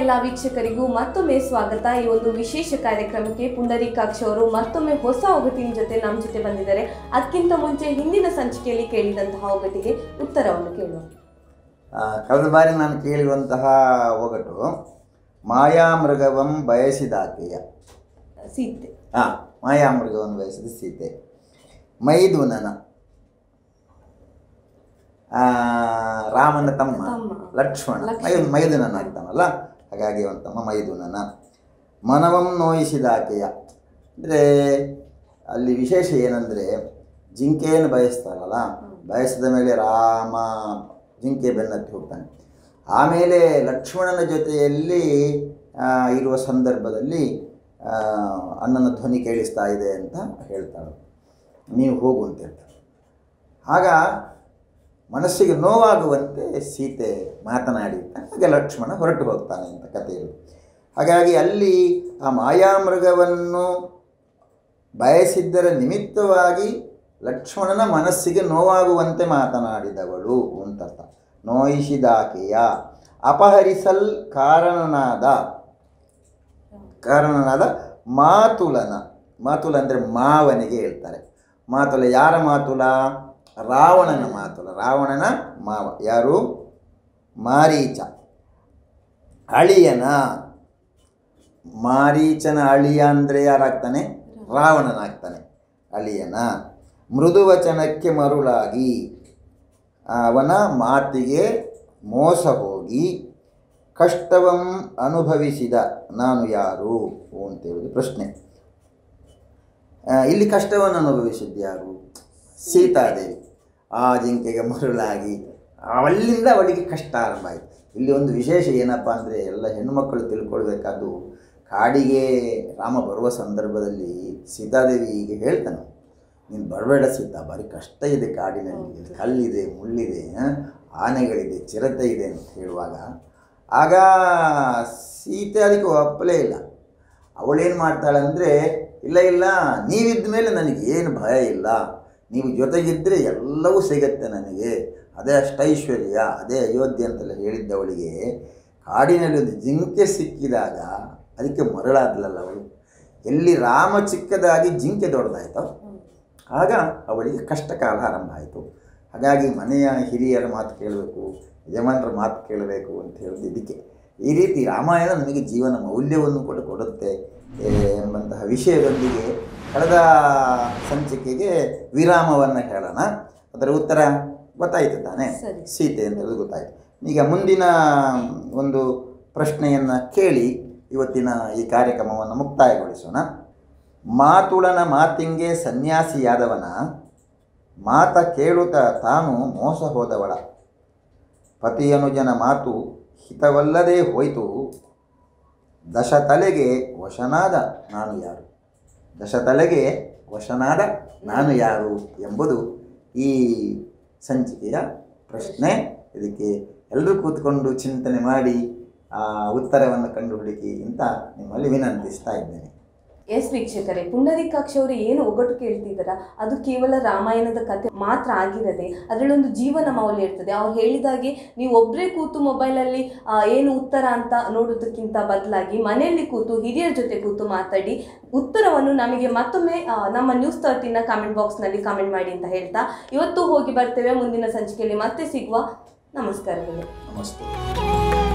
ಎಲ್ಲ ವೀಕ್ಷಕರಿಗೂ ಮತ್ತೊಮ್ಮೆ ಸ್ವಾಗತ ಈ ಒಂದು ವಿಶೇಷ ಕಾರ್ಯಕ್ರಮಕ್ಕೆ ಪುಂಡರೀಕಾಕ್ಷ ಅವರು ಮತ್ತೊಮ್ಮೆ ಹೊಸ ಒಗಟಿನ ಜೊತೆ ನಮ್ಮ ಜೊತೆ ಬಂದಿದ್ದಾರೆ ಅದಕ್ಕಿಂತ ಮುಂಚೆ ಹಿಂದಿನ ಸಂಚಿಕೆಯಲ್ಲಿ ಕೇಳಿದಂತಹ ಒಗಟಿಗೆ ಉತ್ತರವನ್ನು ಕೇಳುವ ಆ, ಕಳೆದ ಬಾರಿ ನಾನು ಕೇಳಿರುವಂತಹ ಒಗಟು ಮಾಯಾಮೃಗವಂ ಬಯಸಿದಾಕೆಯ ಸೀತೆ ಹಾಂ ಮಾಯಾಮೃಗವನ್ನು ಬಯಸಿದ ಸೀತೆ ಮೈದುನನ ಆ, ರಾಮನ ತಮ್ಮ ತಮ್ಮ. ಲಕ್ಷ್ಮಣ ಲಕ್ಷ್ಮಣ. ಮೈ ಮೈದುನನ ಆಗ್ತಾನಲ್ಲ ಹಾಗಾಗಿ ಅವನ ತಮ್ಮ ಮೈದುನನ ಮನವಂ ನೋಯಿಸಿದಾಕೆಯ ಅಂದರೆ ಅಲ್ಲಿ ವಿಶೇಷ ಏನಂದರೆ ಜಿಂಕೆಯನ್ನು ಬಯಸ್ತಾರಲ್ಲ ಬಯಸಿದ ಮೇಲೆ ರಾಮ ಜಿಂಕೆ ಬೆನ್ನತ್ತಿ ಹೋಗ್ತಾನೆ ಆಮೇಲೆ ಲಕ್ಷ್ಮಣನ ಜೊತೆಯಲ್ಲಿ ಆ, ಇರುವ ಸಂದರ್ಭದಲ್ಲಿ ಆ, ಅಣ್ಣನ ಧ್ವನಿ ಕೇಳಿಸ್ತಾ ಇದೆ ಅಂತ ಹೇಳ್ತಾಳೆ ನೀವು ಹೋಗು ಅಂತ ಹೇಳ್ತಾರೆ ಆಗ ಮನಸ್ಸಿಗೆ ನೋವಾಗುವಂತೆ ಸೀತೆ ಮಾತನಾಡಿ ಹಾಗೆ ಲಕ್ಷ್ಮಣ ಹೊರಟು ಹೋಗ್ತಾನೆ ಅಂತ ಕಥೆ ಇರೋದು ಹಾಗಾಗಿ ಅಲ್ಲಿ ಆ ಮಾಯಾಮೃಗವನ್ನು ಬಯಸಿದ್ದರ ನಿಮಿತ್ತವಾಗಿ ಲಕ್ಷ್ಮಣನ ಮನಸ್ಸಿಗೆ ನೋವಾಗುವಂತೆ ಮಾತನಾಡಿದವಳು ಅಂತರ್ಥ ನೋಯಿಸಿದಾಕೆಯ ಅಪಹರಿಸಲ್ ಕಾರಣನಾದ ಕಾರಣನಾದ ಮಾತುಲನ ಮಾತುಲ ಅಂದರೆ ಮಾವನಿಗೆ ಹೇಳ್ತಾರೆ ಮಾತುಲ ಯಾರ ಮಾತುಲ ರಾವಣನ ಮಾತುಲ ರಾವಣನ ಮಾವ ಯಾರು ಮಾರೀಚ ಅಳಿಯನ ಮಾರೀಚನ ಅಳಿಯ ಅಂದರೆ ಯಾರಾಗ್ತಾನೆ ರಾವಣನಾಗ್ತಾನೆ ಅಳಿಯನ ಮೃದುವಚನಕ್ಕೆ ಮರುಳಾಗಿ ಅವನ ಮಾತಿಗೆ ಮೋಸ ಹೋಗಿ ಕಷ್ಟವಂ ಅನುಭವಿಸಿದ ನಾನು ಯಾರು ಅಂತೇಳಿದ ಪ್ರಶ್ನೆ ಆ, ಇಲ್ಲಿ ಕಷ್ಟವನ್ನು ಅನುಭವಿಸಿದ್ದು ಯಾರು ಸೀತಾದೇವಿ ಆ ಜಿಂಕೆಗೆ ಮರುಳಾಗಿ ಅಲ್ಲಿಂದ ಅವಳಿಗೆ ಕಷ್ಟ ಆರಂಭ ಆಯಿತು ಇಲ್ಲಿ ಒಂದು ವಿಶೇಷ ಏನಪ್ಪ ಅಂದರೆ ಎಲ್ಲ ಹೆಣ್ಣುಮಕ್ಕಳು ತಿಳ್ಕೊಳ್ಬೇಕಾದ್ದು ಕಾಡಿಗೆ ರಾಮ ಬರುವ ಸಂದರ್ಭದಲ್ಲಿ ಸೀತಾದೇವಿ ಹೀಗೆ ಹೇಳ್ತಾನೆ ನೀನು ಬರಬೇಡ ಸೀತಾ ಭಾರಿ ಕಷ್ಟ ಇದೆ ಕಾಡಿನಲ್ಲಿ ಕಲ್ಲಿದೆ ಮುಳ್ಳಿದೆ ಆ, ಆನೆಗಳಿದೆ ಚಿರತೆ ಇದೆ ಅಂತ ಹೇಳುವಾಗ ಆಗ ಸೀತೆ ಅದಕ್ಕೆ ಒಪ್ಪಲೇ ಇಲ್ಲ ಅವಳೇನು ಮಾಡ್ತಾಳೆ ಅಂದರೆ ಇಲ್ಲ ಇಲ್ಲ ನೀವಿದ್ದ ಮೇಲೆ ನನಗೆ ಏನು ಭಯ ಇಲ್ಲ ನೀವು ಜೊತೆಗಿದ್ದರೆ ಎಲ್ಲವೂ ಸಿಗತ್ತೆ ನನಗೆ ಅದೇ ಅಷ್ಟೈಶ್ವರ್ಯ ಅದೇ ಅಯೋಧ್ಯೆ ಅಂತೆಲ್ಲ ಹೇಳಿದ್ದವಳಿಗೆ ಕಾಡಿನಲ್ಲಿ ಒಂದು ಜಿಂಕೆ ಸಿಕ್ಕಿದಾಗ ಅದಕ್ಕೆ ಮರಳಾದ್ಲಲ್ಲ ಅವಳು ಎಲ್ಲಿ ರಾಮ ಚಿಕ್ಕದಾಗಿ ಜಿಂಕೆ ದೊಡ್ಡದಾಯ್ತೋ ಆಗ ಅವಳಿಗೆ ಕಷ್ಟ ಕಾಲ ಆರಂಭ ಆಯಿತು ಹಾಗಾಗಿ ಮನೆಯ ಹಿರಿಯರ ಮಾತು ಕೇಳಬೇಕು ಯಜಮಾನರ ಮಾತು ಕೇಳಬೇಕು ಅಂತ ಹೇಳೋದು ಇದಕ್ಕೆ ಈ ರೀತಿ ರಾಮಾಯಣ ನಮಗೆ ಜೀವನ ಮೌಲ್ಯವನ್ನು ಕೂಡ ಕೊಡುತ್ತೆ ಏ, ಎಂಬಂತಹ ವಿಷಯದೊಂದಿಗೆ ಕಳೆದ ಸಂಚಿಕೆಗೆ ವಿರಾಮವನ್ನು ಹೇಳೋಣ ಅದರ ಉತ್ತರ ಗೊತ್ತಾಯಿತು ತಾನೇ ಸರಿ. ಸೀತೆ ಅಂತ ಹೇಳೋದು ಗೊತ್ತಾಯಿತು ಈಗ ಮುಂದಿನ ಒಂದು ಪ್ರಶ್ನೆಯನ್ನು ಕೇಳಿ ಇವತ್ತಿನ ಈ ಕಾರ್ಯಕ್ರಮವನ್ನು ಮುಕ್ತಾಯಗೊಳಿಸೋಣ ಮಾತುಳನ ಮಾತಿಂಗೆ ಸನ್ಯಾಸಿಯಾದವನ ಮಾತ ಕೇಳುತ್ತಾ ತಾನು ಮೋಸ ಹೋದವಳ ಪತಿಯನುಜನ ಮಾತು ಹಿತವಲ್ಲದೆ ಹೋಯಿತು ದಶತಲೆಗೆ ವಶನಾದ ನಾನು ಯಾರು ದಶತಲೆಗೆ ವಶನಾದ ನಾನು ಯಾರು ಎಂಬುದು ಈ ಸಂಚಿಕೆಯ ಪ್ರಶ್ನೆ ಇದಕ್ಕೆ ಎಲ್ಲರೂ ಕೂತ್ಕೊಂಡು ಚಿಂತನೆ ಮಾಡಿ ಆ ಉತ್ತರವನ್ನು ಕಂಡುಹುಡುಕಿ ಅಂತ ನಿಮ್ಮಲ್ಲಿ ವಿನಂತಿಸ್ತಾ ಇದ್ದೇನೆ ಎಸ್ ವೀಕ್ಷಕರೇ ಪುಂಡರೀಕಾಕ್ಷ ಅವರು ಏನು ಒಗಟು ಕೇಳ್ತಿದ್ದಾರ ಅದು ಕೇವಲ ರಾಮಾಯಣದ ಕತೆ ಮಾತ್ರ ಆಗಿರದೆ ಅದರಲ್ಲೊಂದು ಜೀವನ ಮೌಲ್ಯ ಇರ್ತದೆ ಅವ್ರು ಹೇಳಿದಾಗೆ ನೀವು ಒಬ್ಬರೇ ಕೂತು ಮೊಬೈಲಲ್ಲಿ ಆ, ಏನು ಉತ್ತರ ಅಂತ ನೋಡೋದಕ್ಕಿಂತ ಬದಲಾಗಿ ಮನೆಯಲ್ಲಿ ಕೂತು ಹಿರಿಯರ ಜೊತೆ ಕೂತು ಮಾತಾಡಿ ಉತ್ತರವನ್ನು ನಮಗೆ ಮತ್ತೊಮ್ಮೆ ಆ, ನಮ್ಮ ನ್ಯೂಸ್ ತರ್ಟಿನ ಕಾಮೆಂಟ್ ಬಾಕ್ಸ್ನಲ್ಲಿ ಕಾಮೆಂಟ್ ಮಾಡಿ ಅಂತ ಹೇಳ್ತಾ ಇವತ್ತು ಹೋಗಿ ಬರ್ತೇವೆ ಮುಂದಿನ ಸಂಚಿಕೆಯಲ್ಲಿ ಮತ್ತೆ ಸಿಗುವ ನಮಸ್ಕಾರಗಳು ನಮಸ್ತೆ